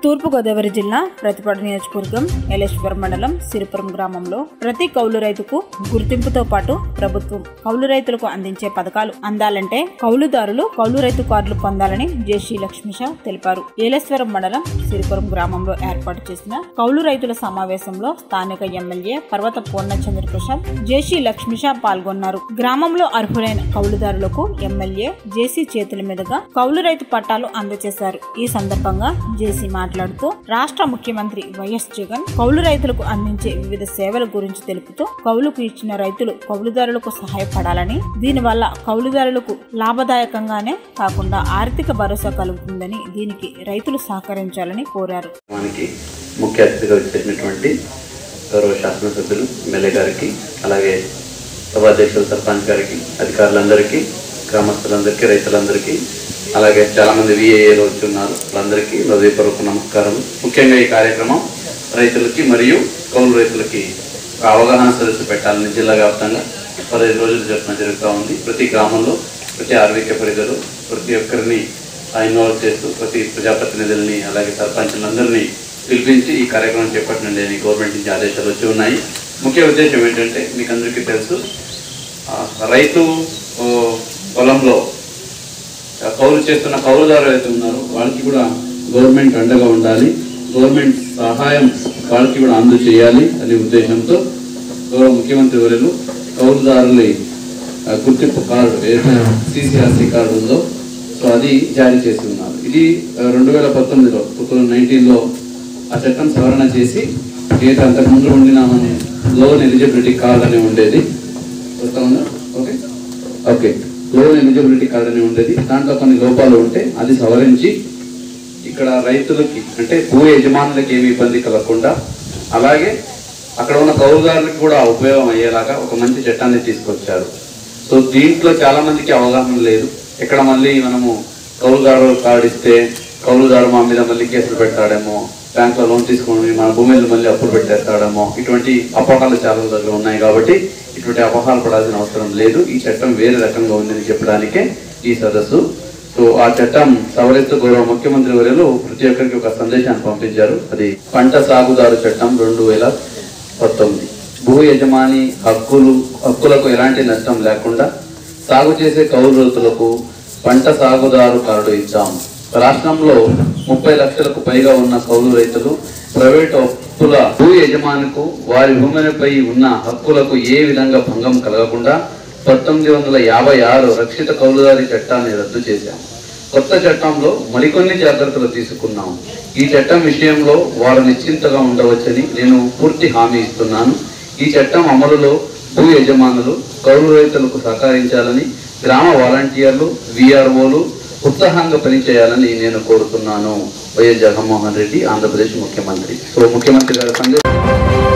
తూర్పుగోదావరి జిల్లా ప్రతిపాడు నియోజకవర్గం ఎలేశ్వరం మండలం సిరిపురం గ్రామంలో ప్రతి కౌలు రైతుకు గుర్తింపుతో పాటు ప్రభుత్వం కౌలు రైతులకు అందించే పథకాలు అందాలంటే కౌలుదారులు కౌలు రైతు కార్డులు పొందాలని జేసీ లక్ష్మిషా తెలిపారు ఏలేశ్వరం మండలం సిరిపురం గ్రామంలో ఏర్పాటు చేసిన కౌలు రైతుల సమావేశంలో స్థానిక ఎమ్మెల్యే పర్వత పూర్ణచంద్ర ప్రసాద్ జేసీ లక్ష్మిషా పాల్గొన్నారు గ్రామంలో అర్హులైన కౌలుదారులకు ఎమ్మెల్యే జేసీ చేతుల మీదుగా కౌలు రైతు పట్టాలు అందజేశారు ఈ సందర్భంగా జేసీ మాట్లాడుతూ రాష్ట్ర ముఖ్యమంత్రి వైఎస్ జగన్ కౌలు రైతులకు అందించే వివిధ సేవల గురించి తెలుపుతూ కౌలుకు ఇచ్చిన రైతులు కౌలుదారులకు సహాయపడాలని దీనివల్ల కౌలుదారులకు లాభదాయకంగానే కాకుండా ఆర్థిక భరోసా కలుగుతుందని దీనికి రైతులు సహకరించాలని కోరారు మనకి ముఖ్య అతిథిగా వచ్చేసినటువంటి గౌరవ శాసనసభ్యులు ఎమ్మెల్యే గారికి అలాగే సభాధ్యక్షులు సర్పంచ్ గారికి అధికారులందరికీ గ్రామస్తులందరికీ రైతులందరికీ అలాగే చాలామంది విఏఏలు వచ్చి ఉన్నారు వాళ్ళందరికీ హృదయపూర్వక నమస్కారం ముఖ్యంగా ఈ కార్యక్రమం రైతులకి మరియు కౌలు రైతులకి ఒక అవగాహన సదస్సు పెట్టాలని జిల్లా వ్యాప్తంగా పదహైదు రోజులు జరపడం జరుగుతూ ఉంది ప్రతి గ్రామంలో ప్రతి ఆర్వీక పరిధిలో ప్రతి ఒక్కరిని ఇన్వాల్వ్ చేస్తూ ప్రతి ప్రజాప్రతినిధుల్ని అలాగే సర్పంచులందరినీ పిలిపించి ఈ కార్యక్రమం చేపట్టండి అని గవర్నమెంట్ నుంచి ఆదేశాలు వచ్చి ఉన్నాయి ముఖ్య ఉద్దేశం ఏంటంటే మీకు అందరికీ తెలుసు ఆ, రైతు ఓ, పొలంలో ఆ, కౌలు చేస్తున్న కౌలుదారు అయితే ఉన్నారో వాళ్ళకి కూడా గవర్నమెంట్ అండగా ఉండాలి గవర్నమెంట్ సహాయం వాళ్ళకి కూడా అందు చేయాలి అనే ఉద్దేశంతో గౌరవ ముఖ్యమంత్రి వర్యులు కౌలుదారుల ఆ, గుర్తింపు కార్డు ఏదైతే సిసిఆర్సి కార్డు ఉందో సో అది జారీ చేసి ఉన్నారు ఇది రెండు వేల పంతొమ్మిదిలో టూ థౌజండ్ నైన్టీన్లో ఆ చట్టం సవరణ చేసి ఏదైతే అంతకుముందు ఉండిన మన లోన్ ఎలిజిబిలిటీ కార్డ్ అని ఉండేది వస్తా ఉందా okay okay loan eligibility card అని ఉండేది దాంట్లో కొన్ని లోపాలు ఉంటే అది సవరించి ఇక్కడ రైతులకి అంటే భూ యజమానులకి ఏమి ఇబ్బంది కలగకుండా అలాగే అక్కడ ఉన్న కౌలుదారులకు కూడా ఉపయోగం అయ్యేలాగా ఒక మంచి చట్టాన్ని తీసుకొచ్చారు సో దీంట్లో చాలా మందికి అవగాహన లేదు ఇక్కడ మళ్ళీ మనము కౌలుదారు కార్డు ఇస్తే కౌలుదారు మా మీద మళ్ళీ కేసులు పెడతాడేమో బ్యాంక్ లో లోన్ తీసుకొని మన భూమిని మళ్ళీ అప్పులు పెట్టేస్తాడేమో ఇటువంటి అపోహాలు చాలా దగ్గర ఉన్నాయి కాబట్టి ఇటువంటి అపోహాలు పడాల్సిన అవసరం లేదు ఈ చట్టం వేరే రకంగా ఉందని చెప్పడానికే ఈ సదస్సు సో ఆ చట్టం సవరిస్తూ గౌరవ ముఖ్యమంత్రి వర్యులు ప్రతి ఒక్కరికి ఒక సందేశాన్ని పంపించారు అది పంట సాగుదారు చట్టం రెండు వేల పంతొమ్మిది భూ యజమాని హక్కులు హక్కులకు ఎలాంటి నష్టం లేకుండా సాగు చేసే కౌలు రైతులకు పంట సాగుదారు కార్డు ఇచ్చాం రాష్ట్రంలో ముప్పై లక్షలకు పైగా ఉన్న కౌలు రైతులు ప్రైవేట్ అప్పుల భూ యజమానికి వారి భూమిపై ఉన్న హక్కులకు ఏ విధంగా భంగం కలగకుండా పంతొమ్మిది వందల యాభై ఆరు రక్షిత కౌలుదారి చట్టాన్ని రద్దు చేశాం కొత్త చట్టంలో మరికొన్ని జాగ్రత్తలు తీసుకున్నాం ఈ చట్టం విషయంలో వారు నిశ్చింతగా ఉండవచ్చని నేను పూర్తి హామీ ఇస్తున్నాను ఈ చట్టం అమలులో భూ యజమానులు కౌలు రైతులకు సహకరించాలని గ్రామ వాలంటీర్లు విఆర్ఓలు ఉత్సాహంగా పనిచేయాలని నేను కోరుతున్నాను వైఎస్ జగన్మోహన్ రెడ్డి ఆంధ్రప్రదేశ్ ముఖ్యమంత్రి సో ముఖ్యమంత్రి గారి సందేశం